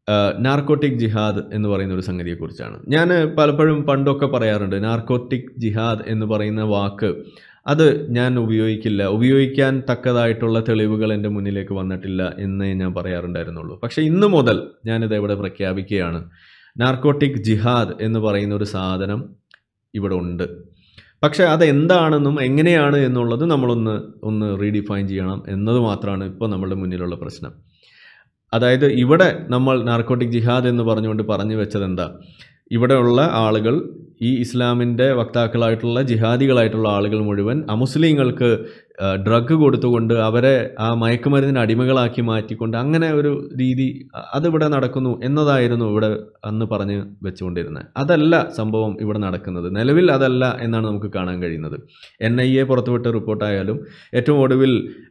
narcotic ജിഹാദ് എന്ന് പറയുന്ന ഒരു സംഗതിയെക്കുറിച്ചാണ് ഞാൻ പലപ്പോഴും പണ്ടൊക്കെ പറയാറുണ്ട് നാർക്കോട്ടിക് ജിഹാദ് എന്ന് പറയുന്ന വാക്ക് അത് ഞാൻ ഉപയോഗിക്കില്ല ഉപയോഗിക്കാൻ തക്കതായിട്ടുള്ള തെളിവുകൾ എൻ്റെ മുന്നിലേക്ക് വന്നിട്ടില്ല എന്നേ ഞാൻ പറയാറുണ്ടായിരുന്നുള്ളൂ പക്ഷേ ഇന്ന് മുതൽ ഞാനിത് ഇവിടെ പ്രഖ്യാപിക്കുകയാണ് നാർക്കോട്ടിക് ജിഹാദ് എന്ന് പറയുന്ന ഒരു സാധനം ഇവിടെ ഉണ്ട് പക്ഷേ അതെന്താണെന്നും എങ്ങനെയാണ് എന്നുള്ളത് നമ്മളൊന്ന് ഒന്ന് റീഡിഫൈൻ ചെയ്യണം എന്നത് മാത്രമാണ് ഇപ്പോൾ നമ്മളുടെ മുന്നിലുള്ള പ്രശ്നം അതായത് ഇവിടെ നമ്മൾ നാർക്കോട്ടിക് ജിഹാദ് എന്ന് പറഞ്ഞുകൊണ്ട് പറഞ്ഞു വെച്ചത് എന്താ ഇവിടെയുള്ള ആളുകൾ ഈ ഇസ്ലാമിൻ്റെ വക്താക്കളായിട്ടുള്ള ജിഹാദികളായിട്ടുള്ള ആളുകൾ മുഴുവൻ അമുസ്ലിങ്ങൾക്ക് ഡ്രഗ് കൊടുത്തുകൊണ്ട് അവരെ ആ മയക്കുമരുന്നിന് അടിമകളാക്കി മാറ്റിക്കൊണ്ട് അങ്ങനെ ഒരു രീതി അ- അതിവിടെ നടക്കുന്നു എന്നതായിരുന്നു ഇവിടെ അന്ന് പറഞ്ഞ് വെച്ചുകൊണ്ടിരുന്നത് അതല്ല സംഭവം ഇവിടെ നടക്കുന്നത് നിലവിൽ അതല്ല എന്നാണ് നമുക്ക് കാണാൻ കഴിയുന്നത് എൻ ഐ എ പുറത്തുവിട്ട റിപ്പോർട്ടായാലും ഏറ്റവും ഒടുവിൽ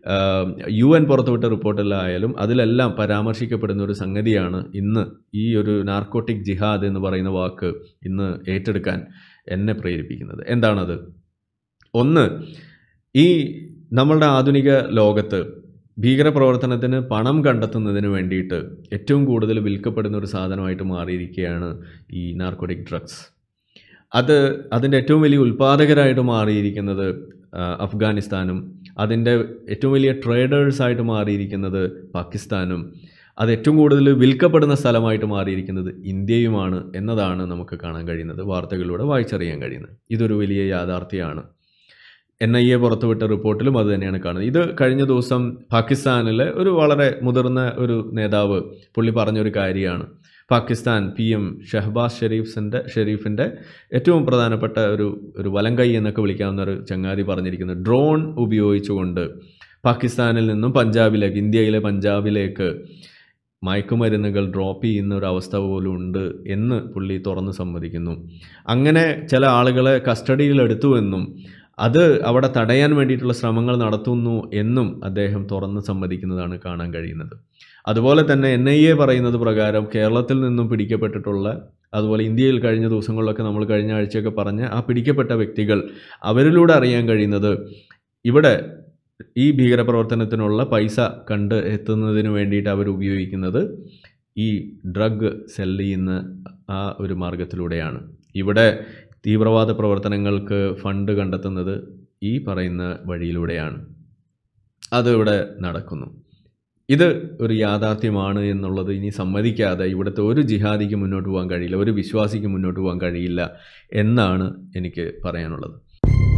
യു എൻ പുറത്തുവിട്ട റിപ്പോർട്ടിലായാലും അതിലെല്ലാം പരാമർശിക്കപ്പെടുന്ന ഒരു സംഗതിയാണ് ഇന്ന് ഈ ഒരു നാർക്കോട്ടിക് ജിഹാദ് എന്ന് പറയുന്ന വാക്ക് ഇന്ന് ഏറ്റെടുക്കാൻ എന്നെ പ്രേരിപ്പിക്കുന്നത് എന്താണത് ഒന്ന് ഈ നമ്മളുടെ ആധുനിക ലോകത്ത് ഭീകരപ്രവർത്തനത്തിന് പണം കണ്ടെത്തുന്നതിന് വേണ്ടിയിട്ട് ഏറ്റവും കൂടുതൽ വിൽക്കപ്പെടുന്ന ഒരു സാധനമായിട്ട് മാറിയിരിക്കുകയാണ് ഈ നാർക്കോട്ടിക് ഡ്രഗ്സ് അത് അതിൻ്റെ ഏറ്റവും വലിയ ഉൽപ്പാദകരായിട്ട് മാറിയിരിക്കുന്നത് ആ, അഫ്ഗാനിസ്ഥാനും അതിൻ്റെ ഏറ്റവും വലിയ ട്രേഡേഴ്സായിട്ട് മാറിയിരിക്കുന്നത് പാകിസ്ഥാനും അത് ഏറ്റവും കൂടുതൽ വിൽക്കപ്പെടുന്ന സ്ഥലമായിട്ട് മാറിയിരിക്കുന്നത് ഇന്ത്യയുമാണ് എന്നതാണ് നമുക്ക് കാണാൻ കഴിയുന്നത് വാർത്തകളിലൂടെ വായിച്ചറിയാൻ കഴിയുന്നത് ഇതൊരു വലിയ യാഥാർത്ഥ്യമാണ് എൻ ഐ എ പുറത്തുവിട്ട റിപ്പോർട്ടിലും അത് തന്നെയാണ് കാണുന്നത് ഇത് കഴിഞ്ഞ ദിവസം പാകിസ്ഥാനിലെ ഒരു വളരെ മുതിർന്ന ഒരു നേതാവ് പുള്ളി പറഞ്ഞൊരു കാര്യമാണ് പാകിസ്ഥാൻ പി എം ഷഹബാസ് ഷെരീഫിൻ്റെ ഷെരീഫിൻ്റെ ഏറ്റവും പ്രധാനപ്പെട്ട ഒരു ഒരു വലങ്കൈ എന്നൊക്കെ വിളിക്കാവുന്ന ഒരു ചങ്ങാതി പറഞ്ഞിരിക്കുന്നത് ഡ്രോൺ ഉപയോഗിച്ചുകൊണ്ട് പാകിസ്ഥാനിൽ നിന്നും പഞ്ചാബിലേക്ക് ഇന്ത്യയിലെ പഞ്ചാബിലേക്ക് മയക്കുമരുന്നുകൾ ഡ്രോപ്പ് ചെയ്യുന്ന ഒരു അവസ്ഥ പോലും ഉണ്ട് എന്ന് പുള്ളി തുറന്ന് സമ്മതിക്കുന്നു അങ്ങനെ ചില ആളുകളെ കസ്റ്റഡിയിൽ എടുത്തുവെന്നും അത് അവിടെ തടയാൻ വേണ്ടിയിട്ടുള്ള ശ്രമങ്ങൾ നടത്തുന്നു എന്നും അദ്ദേഹം തുറന്ന് സമ്മതിക്കുന്നതാണ് കാണാൻ കഴിയുന്നത് അതുപോലെ തന്നെ എൻ ഐ എ പറയുന്നത് പ്രകാരം കേരളത്തിൽ നിന്നും പിടിക്കപ്പെട്ടിട്ടുള്ള അതുപോലെ ഇന്ത്യയിൽ കഴിഞ്ഞ ദിവസങ്ങളിലൊക്കെ നമ്മൾ കഴിഞ്ഞ ആഴ്ചയൊക്കെ പറഞ്ഞ ആ പിടിക്കപ്പെട്ട വ്യക്തികൾ അവരിലൂടെ അറിയാൻ കഴിയുന്നത് ഇവിടെ ഈ ഭീകരപ്രവർത്തനത്തിനുള്ള പൈസ കണ്ട് എത്തുന്നതിന് വേണ്ടിയിട്ട് അവർ ഉപയോഗിക്കുന്നത് ഈ ഡ്രഗ് സെല് ചെയ്യുന്ന ആ ഒരു മാർഗത്തിലൂടെയാണ് ഇവിടെ തീവ്രവാദ പ്രവർത്തനങ്ങൾക്ക് ഫണ്ട് കണ്ടെത്തുന്നത് ഈ പറയുന്ന വഴിയിലൂടെയാണ് അത് ഇവിടെ നടക്കുന്നു ഇത് ഒരു യാഥാർത്ഥ്യമാണ് എന്നുള്ളത് ഇനി സമ്മതിക്കാതെ ഇവിടുത്തെ ഒരു ജിഹാദിക്ക് മുന്നോട്ട് പോകാൻ കഴിയില്ല ഒരു വിശ്വാസിക്ക് മുന്നോട്ട് പോകാൻ കഴിയില്ല എന്നാണ് എനിക്ക് പറയാനുള്ളത്